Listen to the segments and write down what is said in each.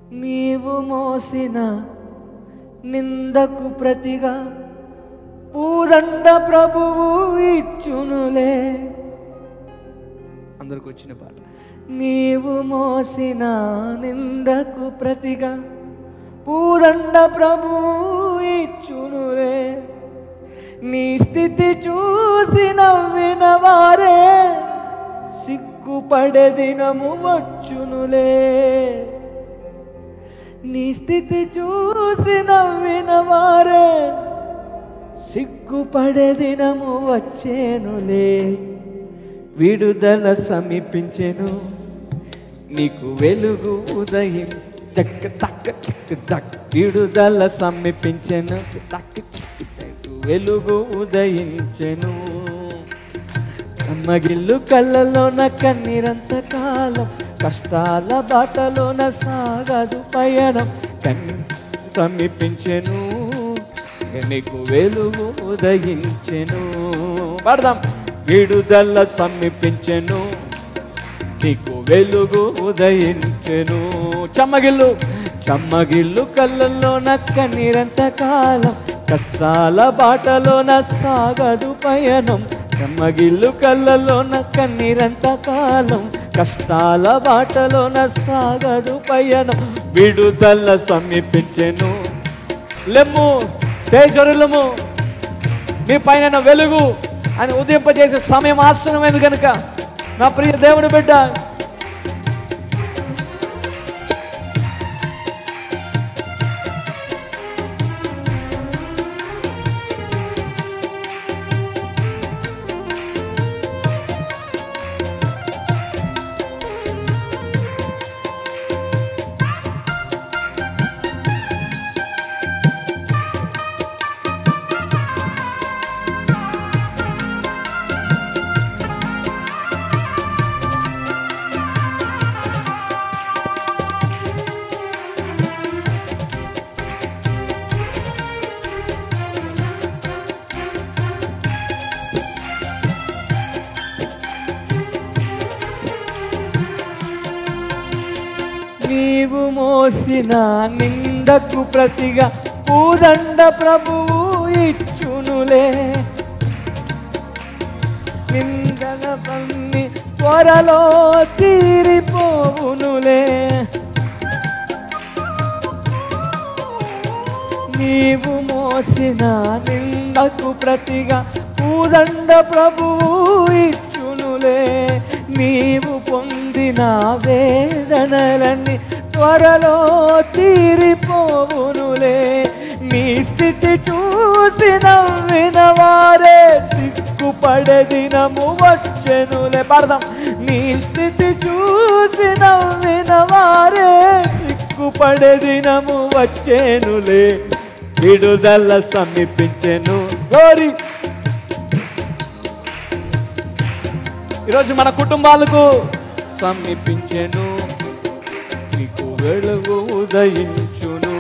నీవు మోసిన నిందకు ప్రతిగా పూదండ ప్రభువు ఇచ్చునులే అందరికి వచ్చిన పాట నీవు మోసిన నిందకు ప్రతిగా పూదండ ప్రభువు ఇచ్చునులే నీ స్థితి చూసి నవ్విన వారే సిగ్గుపడే దినము వచ్చునులే నీ స్థితి చూసి నవ్విన వారే సిగ్గుపడే దినము వచ్చేనులే విడుదల సమీపించెను నీకు వెలుగు ఉదయం చక్క తక్క చిక్కు తక్ విడుదల సమీపించెను తక్క చిక్కు తక్కు వెలుగు ఉదయించెను కమ్మగిల్లు కళ్ళలోన కన్నీరంత కాలం కష్టాల బాటలోన సాగదు పయనం కన్ సమీపించెను నీకు వెలుగు ఉదయించెను పడదాం విడుదల సమీపించెను నీకు వెలుగు ఉదయించెను చమ్మగిల్లు చమ్మగిల్లు కళ్ళల్లో నక్క నిరంత కాలం కష్టాల బాటలోన సాగదు పయనం చమ్మగిల్లు కళ్ళల్లో నక్క నిరంత కాలం కష్టాల బాటలోన సాగదు పయనం విడుదల సమీపించెను లెమ్ము తేజరులము మీ పైన వెలుగు అని ఉదయింపజేసే సమయం ఆసనమైంది కనుక నా ప్రియ దేవుని బిడ్డ నీవు మోసిన నిందకు ప్రతిగా పూదండ ప్రభువు ఇచ్చునులే నిందల పన్ని త్వరలో తీరిపోవునులే నీవు మోసిన నిందకు ప్రతిగా పూదండ ప్రభువు ఇచ్చునులే నీవు పొందిన వేదనలన్నీ త్వరలో తీరిపోవునులే నీ స్థితి చూసి నవ్విన వారే సిగ్గుపడే దినము వచ్చెనులే పాడదాం నీ స్థితి చూసి నవ్విన వారే సిగ్గుపడే దినము వచ్చేనులే విడుదల సమీపించెను గోరి ఈరోజు మన కుటుంబాలకు సమీపించెను నీకు వెలుగు ఉదయించును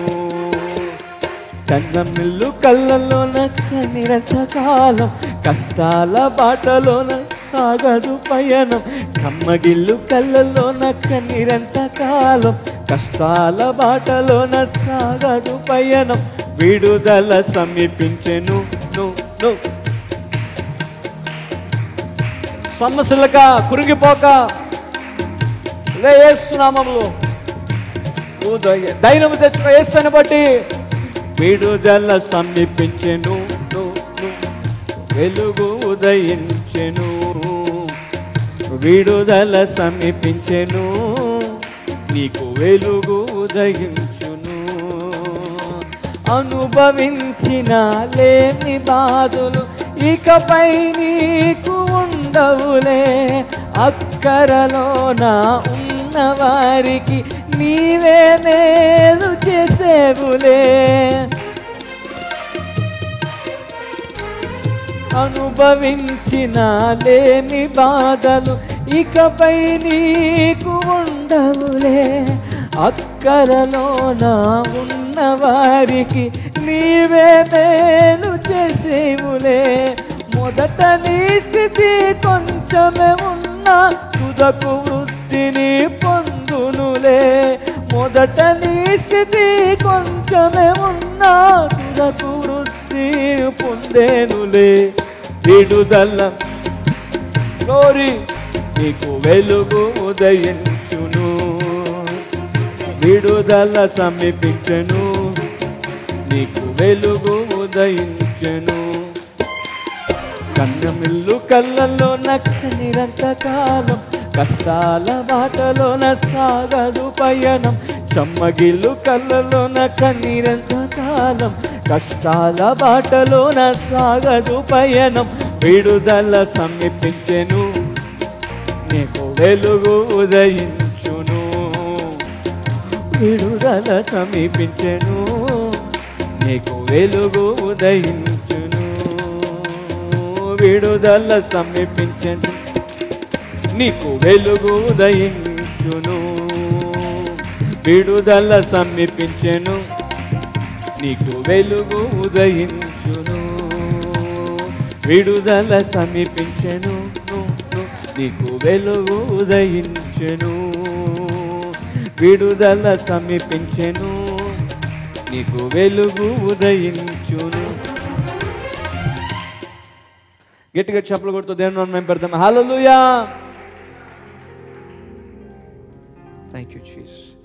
కన్నమిల్లు కళ్ళలోన నిరత కాలం కష్టాల బాటలోన సాగదు పయనం కమ్మగిల్లు కళ్ళలోన నిరంత కాలం కష్టాల బాటలోన సాగదు పయనం విడుదల సమీపించెను ను, ను. సమస్యలక కురిగిపోక లే యేసునామంలో ఉదయ ధైర్యం తెచ్చుకో యేసుని బట్టి విడుదల సమీపించెను ను, ను. వెలుగు ఉదయించెను విడుదల సమీపించెను నీకు వెలుగు ఉదయించును అనుభవించిన లేని బాధలు ఇకపై నీకు ఉండవులే అక్కరలోన ఉన్న వారికి నీవే మేలు చేసేవులే అనుభవించిన లేని బాధలు ఇకపై నీకు ఉండవులే అక్కరలోన ఉన్న వారికి నీవే మేలు చేసేవులే మొదట నీ స్థితి కొంచెమే ఉన్నా తుదకు వృద్ధిని పొందునులే మొదట నీ స్థితి కొంచెమే ఉన్నా తుదకు వృద్ధి పొందేనులే విడుదల గ్లోరీ నీకు వెలుగు ఉదయించును విడుదల సమీపించను నీకు వెలుగు ఉదయించను కన్నమిల్లు కళ్ళల్లో నక్క నిరంతకాలం కష్టాల బాటలోన సాగదు పయనం చమ్మగిల్లు కళ్ళలోన కన్నీరంతకాలం కష్టాల బాటలోన సాగదు పయనం విడుదల సమీపించెను నీకు వెలుగు ఉదయించును విడుదల సమీపించెను నీకు వెలుగు ఉదయించును విడుదల సమీపించెను నీకు వెలుగు ఉదయించును విడుదల సమీపించెను నీకు వెలుగు ఉదయించును విడుదల సమీపించెను నీకు వెలుగు ఉదయించెను విడుదల సమీపించెను నీకు వెలుగు ఉదయించును గట్టిగా చెప్పులు కొడుతూ దేవుని మేము పెడతాం హల్లెలూయా థ్యాంక్ యూ చీస్